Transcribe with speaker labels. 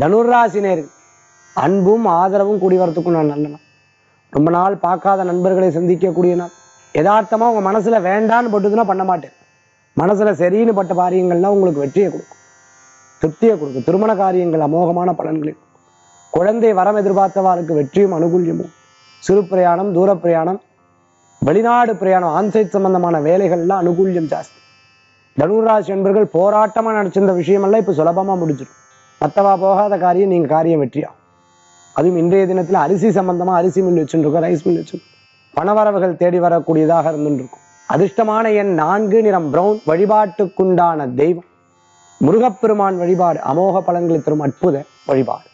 Speaker 1: தனுராசினியர்கள் அன்பும் ஆதரவும் கூடி வரத்துக்கும் நான் நல்ல நாள் ரொம்ப நாள் பார்க்காத நண்பர்களை சந்திக்கக்கூடிய நாள் யதார்த்தமா உங்க மனசுல வேண்டான்னு பட்டுதுன்னா பண்ண மாட்டேன் மனசுல சரின்னு பட்ட காரியங்கள்லாம் உங்களுக்கு வெற்றியை கொடுக்கும் திருப்தியை கொடுக்கும் திருமண காரியங்கள் அமோகமான பலன்களை கொடுக்கும். குழந்தை வரம் எதிர்பார்த்தவாளுக்கு வெற்றியும் அனுகூல்யமும் சிறு பிரயாணம் தூர பிரயாணம் வெளிநாடு பிரயாணம் ஆன்சைட் சம்பந்தமான வேலைகள்லாம் அனுகூல்யம் ஜாஸ்தி தனுராசி என்பர்கள் போராட்டமா நினைச்சிருந்த விஷயமெல்லாம் இப்ப சுலபமா முடிஞ்சிடும் மத்தவா போகாத காரியம் நீங்க காரியம் வெற்றியா அதுவும் இன்றைய தினத்துல அரிசி சம்பந்தமா அரிசி மில் வச்சுருக்கோம் ரைஸ் மில் வச்சிருக்கோம் பணவரவுகள் தேடி வரக்கூடியதாக இருந்துட்டு இருக்கும் அதிர்ஷ்டமான எண் நான்கு நிறம் பிரவுன் வழிபாட்டுக்குண்டான தெய்வம் முருகப்பெருமான் வழிபாடு அமோக பலன்களை தரும் அற்புத வழிபாடு